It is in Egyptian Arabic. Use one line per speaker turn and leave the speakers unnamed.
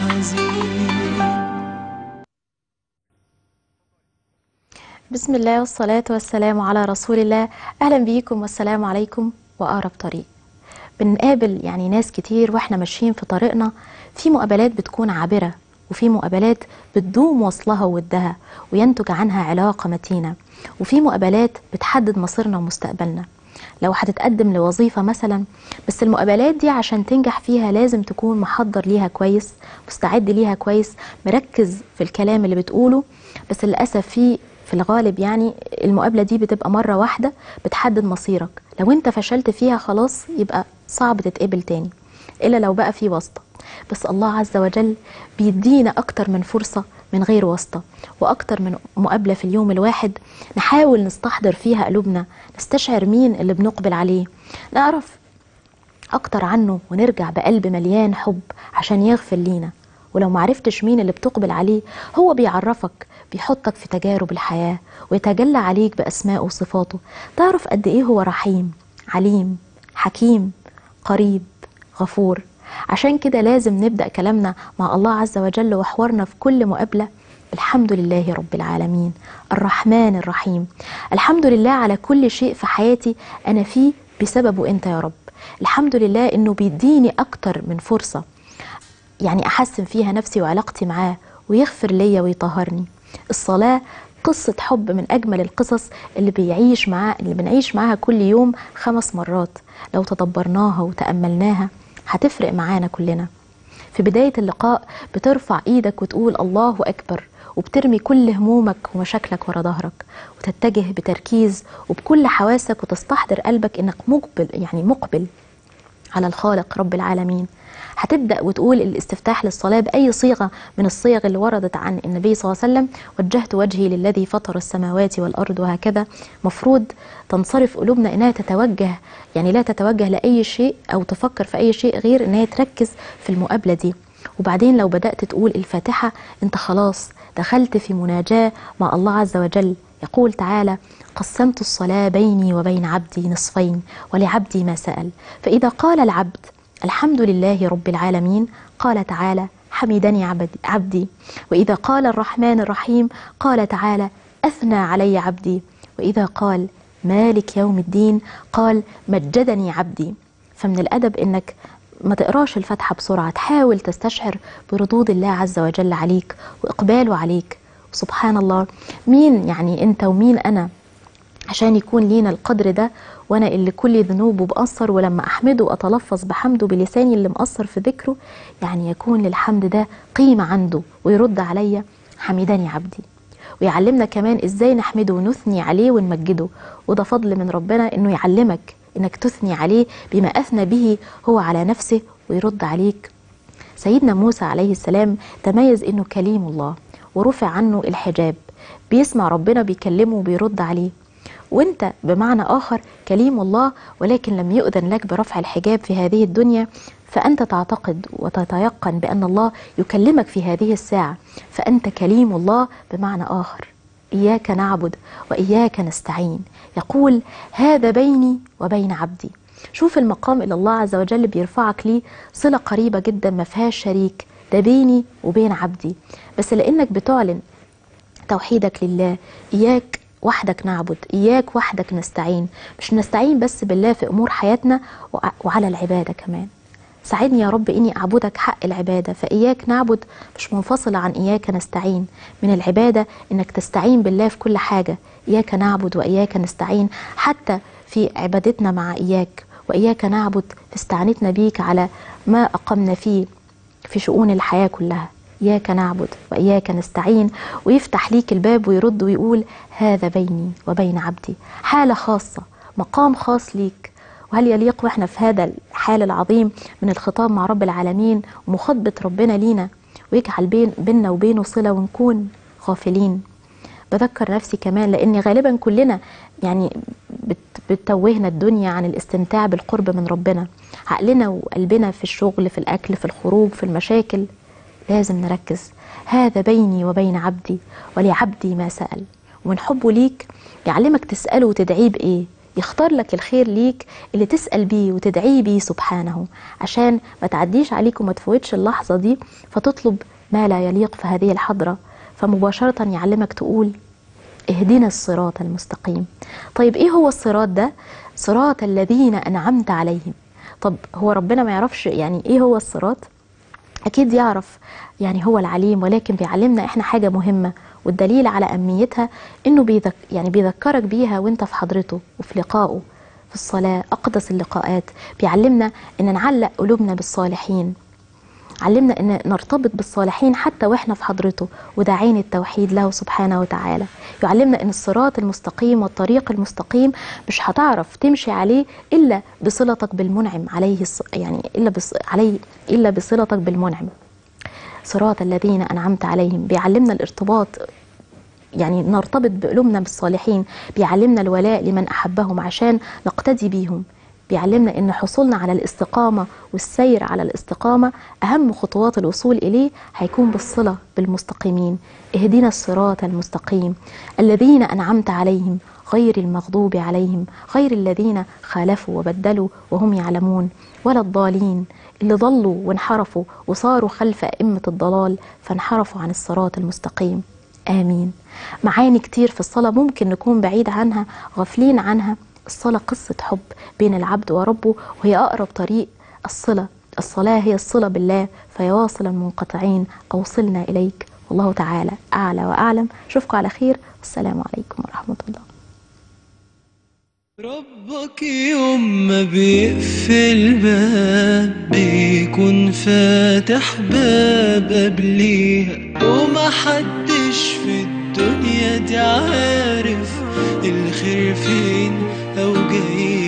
حزين
بسم الله والصلاة والسلام على رسول الله أهلا بيكم والسلام عليكم وأقرب طريق بنقابل يعني ناس كتير واحنا ماشيين في طريقنا في مقابلات بتكون عابرة وفي مقابلات بتدوم وصلها وودها وينتج عنها علاقة متينة وفي مقابلات بتحدد مصيرنا ومستقبلنا لو هتتقدم لوظيفة مثلا بس المقابلات دي عشان تنجح فيها لازم تكون محضر ليها كويس مستعد ليها كويس مركز في الكلام اللي بتقوله بس للأسف في في الغالب يعني المقابلة دي بتبقى مرة واحدة بتحدد مصيرك لو انت فشلت فيها خلاص يبقى صعب تتقبل تاني إلا لو بقى في واسطة بس الله عز وجل بيدينا أكتر من فرصة من غير واسطة وأكتر من مقابلة في اليوم الواحد نحاول نستحضر فيها قلوبنا نستشعر مين اللي بنقبل عليه نعرف أكتر عنه ونرجع بقلب مليان حب عشان يغفر لينا ولو معرفتش مين اللي بتقبل عليه هو بيعرفك بيحطك في تجارب الحياة ويتجلى عليك بأسمائه وصفاته تعرف قد إيه هو رحيم عليم حكيم قريب غفور عشان كده لازم نبدأ كلامنا مع الله عز وجل وحوارنا في كل مقابلة الحمد لله رب العالمين الرحمن الرحيم الحمد لله على كل شيء في حياتي أنا فيه بسببه أنت يا رب الحمد لله إنه بيديني أكتر من فرصة يعني أحسن فيها نفسي وعلاقتي معاه ويغفر ليا ويطهرني الصلاة قصة حب من أجمل القصص اللي بيعيش معاه اللي بنعيش معاها كل يوم خمس مرات لو تدبرناها وتأملناها هتفرق معانا كلنا في بداية اللقاء بترفع إيدك وتقول الله أكبر وبترمي كل همومك ومشاكلك ورا ظهرك وتتجه بتركيز وبكل حواسك وتستحضر قلبك إنك مقبل يعني مقبل على الخالق رب العالمين هتبدأ وتقول الاستفتاح للصلاة بأي صيغة من الصيغ اللي وردت عن النبي صلى الله عليه وسلم وجهت وجهي للذي فطر السماوات والأرض وهكذا مفروض تنصرف قلوبنا إنها تتوجه يعني لا تتوجه لأي شيء أو تفكر في أي شيء غير إنها تركز في المقابلة دي وبعدين لو بدأت تقول الفاتحة أنت خلاص دخلت في مناجاة مع الله عز وجل يقول تعالى قسمت الصلاة بيني وبين عبدي نصفين ولعبدي ما سأل فإذا قال العبد الحمد لله رب العالمين قال تعالى حمدني عبد عبدي وإذا قال الرحمن الرحيم قال تعالى أثنى علي عبدي وإذا قال مالك يوم الدين قال مجدني عبدي فمن الأدب إنك ما تقراش الفاتحة بسرعة تحاول تستشعر بردود الله عز وجل عليك وإقباله عليك سبحان الله مين يعني أنت ومين أنا عشان يكون لينا القدر ده وانا اللي كل ذنوبه بأثر ولما احمده واتلفظ بحمده بلساني اللي مأثر في ذكره يعني يكون للحمد ده قيمة عنده ويرد عليا حمدني عبدي ويعلمنا كمان ازاي نحمده ونثني عليه ونمجده وده فضل من ربنا انه يعلمك انك تثني عليه بما اثنى به هو على نفسه ويرد عليك سيدنا موسى عليه السلام تميز انه كليم الله ورفع عنه الحجاب بيسمع ربنا بيكلمه وبيرد عليه وانت بمعنى اخر كليم الله ولكن لم يؤذن لك برفع الحجاب في هذه الدنيا فانت تعتقد وتتيقن بان الله يكلمك في هذه الساعه فانت كليم الله بمعنى اخر اياك نعبد واياك نستعين يقول هذا بيني وبين عبدي شوف المقام اللي الله عز وجل بيرفعك ليه صله قريبه جدا ما فيهاش شريك ده بيني وبين عبدي بس لانك بتعلن توحيدك لله اياك وحدك نعبد إياك وحدك نستعين مش نستعين بس بالله في أمور حياتنا وعلى العبادة كمان ساعدني يا رب إني أعبدك حق العبادة فإياك نعبد مش منفصلة عن إياك نستعين من العبادة إنك تستعين بالله في كل حاجة إياك نعبد وإياك نستعين حتى في عبادتنا مع إياك وإياك نعبد في استعانتنا بيك على ما أقمنا فيه في شؤون الحياة كلها إياك نعبد وإياك نستعين ويفتح ليك الباب ويرد ويقول هذا بيني وبين عبدي حالة خاصة مقام خاص ليك وهل يليق واحنا في هذا الحال العظيم من الخطاب مع رب العالمين ومخاطبة ربنا لينا ويجعل بين بيننا وبينه صلة ونكون غافلين بذكر نفسي كمان لأن غالبا كلنا يعني بت بتتوهنا الدنيا عن الاستمتاع بالقرب من ربنا عقلنا وقلبنا في الشغل في الأكل في الخروج في المشاكل لازم نركز هذا بيني وبين عبدي ولعبدي ما سأل ومن حبه ليك يعلمك تسأله وتدعيه بإيه يختار لك الخير ليك اللي تسأل بيه وتدعيه بيه سبحانه عشان ما تعديش عليك وما تفوتش اللحظة دي فتطلب ما لا يليق في هذه الحضرة فمباشرة يعلمك تقول اهدنا الصراط المستقيم طيب ايه هو الصراط ده صراط الذين انعمت عليهم طب هو ربنا ما يعرفش يعني ايه هو الصراط اكيد يعرف يعني هو العليم ولكن بيعلمنا احنا حاجه مهمه والدليل على اهميتها انه بيذك يعني بيذكرك بيها وانت في حضرته وفي لقائه في الصلاه اقدس اللقاءات بيعلمنا ان نعلق قلوبنا بالصالحين علمنا ان نرتبط بالصالحين حتى واحنا في حضرته وده عين التوحيد له سبحانه وتعالى يعلمنا ان الصراط المستقيم والطريق المستقيم مش هتعرف تمشي عليه الا بصلتك بالمنعم عليه يعني الا بص عليه الا بصلتك بالمنعم صراط الذين انعمت عليهم بيعلمنا الارتباط يعني نرتبط بقلوبنا بالصالحين بيعلمنا الولاء لمن احبهم عشان نقتدي بيهم بيعلمنا ان حصولنا على الاستقامه والسير على الاستقامه اهم خطوات الوصول اليه هيكون بالصله بالمستقيمين اهدنا الصراط المستقيم الذين انعمت عليهم غير المغضوب عليهم غير الذين خالفوا وبدلوا وهم يعلمون ولا الضالين اللي ضلوا وانحرفوا وصاروا خلف ائمه الضلال فانحرفوا عن الصراط المستقيم امين معاني كتير في الصلاه ممكن نكون بعيد عنها غافلين عنها الصلاة قصة حب بين العبد وربه وهي أقرب طريق الصلة الصلاة هي الصلة بالله فيواصل المنقطعين أوصلنا إليك والله تعالى أعلى وأعلم أشوفكم على خير والسلام عليكم ورحمة الله
ربك يوم ما بيقفل باب بيكون فاتح باب قبليها ومحدش في الدنيا دي عارف الخير فين أو جاي